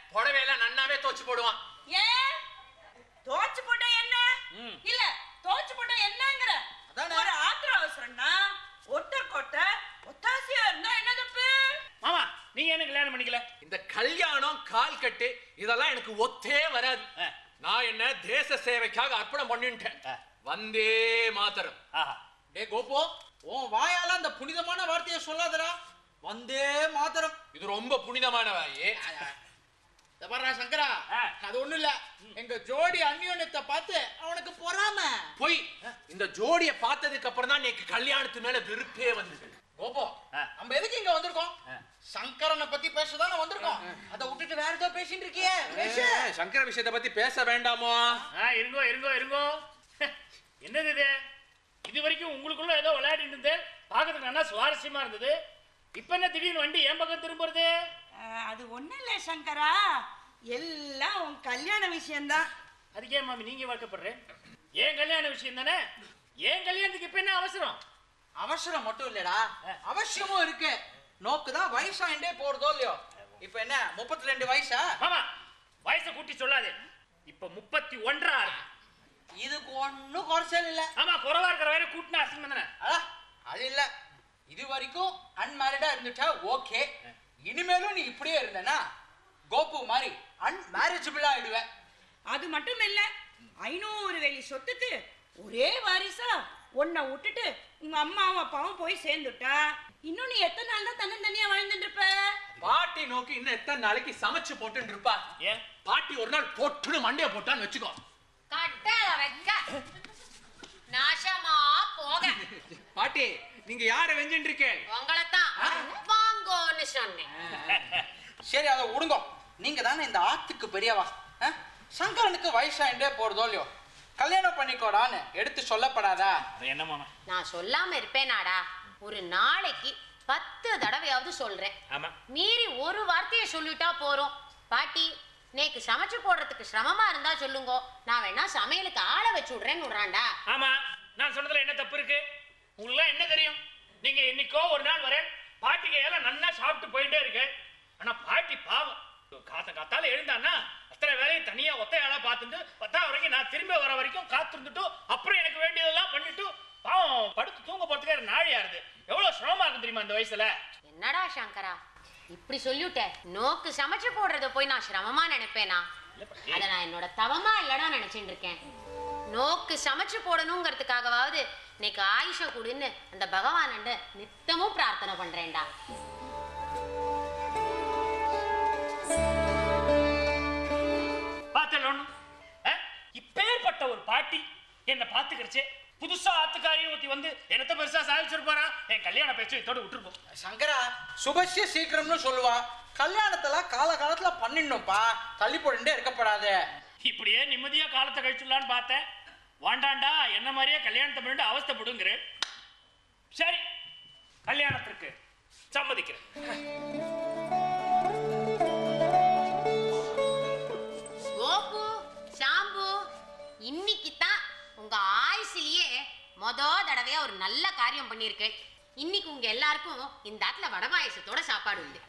புடவையெல்லாம் நன்னாவே தோச்சு போடுவான் ஏன் தோச்சு போட்டா என்ன ம். இல்ல தோச்சு போட்டா என்னங்கிற அதானே. ஒரு ஆத்திர அவசரம்னா ஒட்ட கொட்ட ஒத்தாசியா இருந்தா என்ன தப்பு மாமா நீங்க என்ன கல்யாணம் பண்ணிக்கல இந்த கல்யாணம் கால் கட்டு இதெல்லாம் எனக்கு ஒத்தே வராது ஆ. நான் என்ன தேச சேவைக்காக அர்ப்பணம் பண்ணிட்டேன் ஆ. வந்தே மாத்தரம் ஆஹா டே கோபு உன் வாயால அந்த புனிதமான வார்த்தையை சொல்லாதடா வந்தே மாத்திரம் இது ரொம்ப புனிதமான வாயே இத பாருடா சங்கரா ஆ. அது ஒண்ணும் இல்ல எங்க ஜோடி அந்யோன்யத்தை பார்த்து அவனுக்கு பொறாம போய் இந்த ஜோடிய பார்த்ததுக்கு அப்புறம் தான் எனக்கு கல்யாணத்து மேல வெறுப்பே வந்தது கோபு ஆ. நம்ம எதுக்கு இங்க வந்திருக்கோம் ஆ. சங்கரனை பத்தி பேசதானே வந்திருக்கோம் அதை விட்டுட்டு வேற ஏதோ பேசிட்டு இருக்கியே பேசு சங்கர விஷயத்தை பத்தி பேச வேண்டாமோ ஆ இருங்கோ இருங்கோ இருங்கோ என்னது இது இது வரைக்கும் உங்களுக்குள்ள ஏதோ விளையாடிட்டு இருந்தேன் பார்க்கறதுக்கு நல்லா சுவாரஸ்யமா இருந்தது இப்ப என்ன திடீர்னு வண்டி என் பக்கம் திரும்புறது அஹ், அது ஒண்ணு இல்ல சங்கரா எல்லாம் உன் கல்யாண விஷயம்தான் அதுக்கே மாமி நீங்க வாக்கப்படுறேன் ஏன் கல்யாண விஷயம் தானே ஏன் கல்யாணத்துக்கு இப்ப என்ன அவசரம் அவசரம் மட்டும் இல்லடா அவசியமும் இருக்கு நோக்கு தான் வயசாயிண்டே போறதோ இல்லையோ இப்ப என்ன முப்பத்தி ரெண்டு வயசா மாமா வயசை கூட்டி சொல்லாதே இப்ப முப்பத்தி ஒன்றா இருக்கு இதுக்கு ஒன்னும் குறைச்சல் இல்ல ஆமா குறவா இருக்கிற வரை கூட்டினா அசிங்கம் தானே அடா அது இல்ல இது வரைக்கும் அன்மேரிடா இருந்துட்டா ஓகே இனிமேலும் நீ இப்படியே இருந்தனா கோபு மாதிரி அன்மேரேஜபிளா ஆயிடுவேன் அது மட்டும் இல்ல ஐநூறு வேலி சொத்துக்கு ஒரே வாரிசா உன்னை விட்டுட்டு உங்க அம்மாவும் அப்பாவும் போய் சேர்ந்துட்டா இன்னும் நீ எத்தனை நாள் தான் தன்னந்தனியா வாழ்ந்துட்டு இருப்ப பாட்டி நோக்கி இன்னும் எத்தனை நாளைக்கு சமைச்சு போட்டுன்னு இருப்பா ஏன் பாட்டி ஒரு நாள் பொட்டுன்னு மண்டைய போட்டான்னு வச்சுக்கோ கட்டளை வைக்க நாசமா போக பாட்டி நீங்க யார வெஞ்சின்னு இருக்கேன் உங்களைத்தான் வாங்கோன்னு சொன்னேன் சரி அதை விடுங்க நீங்க தானே இந்த ஆத்துக்கு பெரியவா ஆ? சங்கரனுக்கு வயசாயிண்டே போறதோ இல்லையோ கல்யாணம் பண்ணிக்கோடான்னு எடுத்து சொல்லப்படாதா அது என்ன மாமா நான் சொல்லாம இருப்பேனாடா ஒரு நாளைக்கு பத்து தடவையாவது சொல்றேன் ஆமா மீறி ஒரு வார்த்தையை சொல்லிட்டா போறோம் பாட்டி நேக்கு சமைச்சு போடுறதுக்கு சிரமமா இருந்தா சொல்லுங்க நான் வேணா சமையலுக்கு ஆளை வச்சு விடுறேன்னு விடுறான்டா ஆமா நான் சொன்னதுல என்ன தப்பு இருக்கு உங்களுக்கு என்ன தெரியும் நீங்க இன்னைக்கோ ஒரு நாள் வரேன் பாட்டிக்கு எல்லாம் நல்லா சாப்பிட்டு போயிட்டே இருக்கு ஆனா பாட்டி பாவம் காத்த காத்தால எழுந்தான்னா அத்தனை வேலையும் தனியா ஒத்தையாளா பார்த்துட்டு பத்தா வரைக்கும் நான் திரும்ப வர வரைக்கும் காத்திருந்துட்டு அப்புறம் எனக்கு வேண்டியதெல்லாம் பண்ணிட்டு பாவம் படுத்து தூங்க போறதுக்கு நாழியா இருக்கு எவ்வளவு சிரமமா இருக்கு தெரியுமா இந்த வயசுல என்னடா சங்கரா இப்படி சொல்லிவிட்ட நோக்கு சமைச்சு போடுறத போய் நான் சிரமமா நினைப்பேனா அத நான் என்னோட தவமா இல்லடா நினைச்சிட்டு இருக்கேன் நோக்கு சமைச்சு போடணுங்கிறதுக்காகவாவது இன்னைக்கு ஆயுஷ கொடுன்னு அந்த பகவானண்ட நித்தமும் பிரார்த்தனை பண்றேன்டா பார்த்தல ஒண்ணு இப்பேற்பட்ட ஒரு பாட்டி என்ன பாத்துக்கிறச்சே புதுசா ஆத்துக்காரியும் ஒருத்தி வந்து என்னத்த பெருசா சாதிச்சிருப்பாரா என் கல்யாண பேச்சு இதோட விட்டுருப்போம் சங்கரா சுபஸ்ய சீக்கிரம்னு சொல்லுவா கல்யாணத்தெல்லாம் காலகாலத்துல பண்ணிடணும்ப்பா தள்ளி போட்டுட்டே இருக்கப்படாது இப்படியே நிம்மதியா காலத்தை கழிச்சுடலான்னு பார்த்தேன் வாண்டாண்டா என்ன மாதிரியே கல்யாணத்தை பண்ணிட்டு அவஸ்தைப்படுங்கிற சரி கல்யாணத்திற்கு சம்மதிக்கிறேன் கோபு சாம்பு இன்னைக்கு தான் உங்க ஆயுசிலேயே மொத தடவையா ஒரு நல்ல காரியம் பண்ணியிருக்கேன் இன்னைக்கு உங்க எல்லாருக்கும் இந்த ஆத்துல வடை பாயசத்தோட சாப்பாடு உண்டு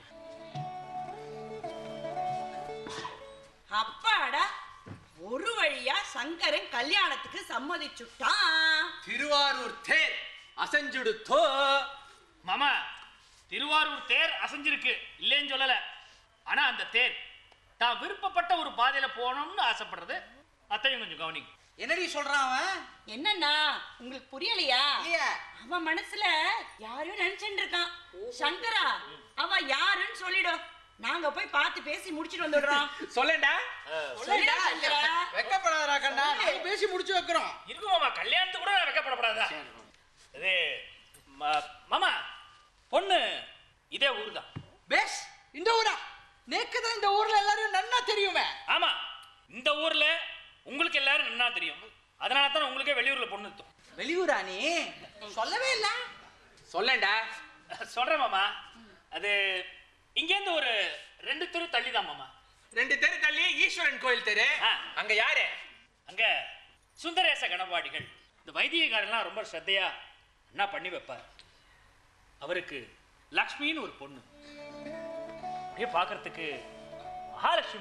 அப்பாடா ஒரு வழியா சங்கரன் கல்யாணத்துக்கு சம்மதிச்சுட்டான் திருவாரூர் தேர் அசைஞ்சுடுத்தோ மாமா திருவாரூர் தேர் அசைஞ்சிருக்கு இல்லைன்னு சொல்லல ஆனா அந்த தேர் தான் விருப்பப்பட்ட ஒரு பாதையில போகணும்னு ஆசைப்படுறது அத்தையும் கொஞ்சம் கவனிங்க என்னடி சொல்றான் அவன் என்னண்ணா உங்களுக்கு புரியலையா இல்லையா அவன் மனசுல யாரையும் நினைச்சுட்டு இருக்கான் சங்கரா அவன் யாருன்னு சொல்லிடும் நாங்க போய் பார்த்து பேசி முடிச்சிட்டு வந்துடுறோம் சொல்லேன்டா சொல்லிடா சங்கரா வெக்கப்படாதடா கண்ணா நாங்க பேசி முடிச்சு வைக்கிறோம் இருக்கு மாமா கல்யாணத்துக்கு கூட வைக்கப்படப்படாதா இது ம- மாமா பொண்ணு இதே ஊர் தான் பேஸ் இந்த ஊரா நேக்கு தான் இந்த ஊர்ல எல்லாரையும் நன்னா தெரியுமே ஆமா இந்த ஊர்ல உங்களுக்கு எல்லாரும் நல்லா தெரியும் அதனால தான் உங்களுக்கே வெளியூர்ல பொண்ணு இருக்கும் வெளியூரா நீ சொல்லவே இல்ல சொல்லேன்டா சொல்றேன் மாமா அது இங்கேருந்து ஒரு ரெண்டு தெரு தள்ளி தான் மாமா ரெண்டு தெரு தள்ளி ஈஸ்வரன் கோயில் தெரு ஆ. அங்க யாரு அங்க சுந்தரேச கணவாடிகள் இந்த வைத்தியக்காரெல்லாம் ரொம்ப ஸ்ரத்தையா என்ன பண்ணி வைப்பார் அவருக்கு லக்ஷ்மின்னு ஒரு பொண்ணு அப்படியே பார்க்கறதுக்கு மகாலட்சுமி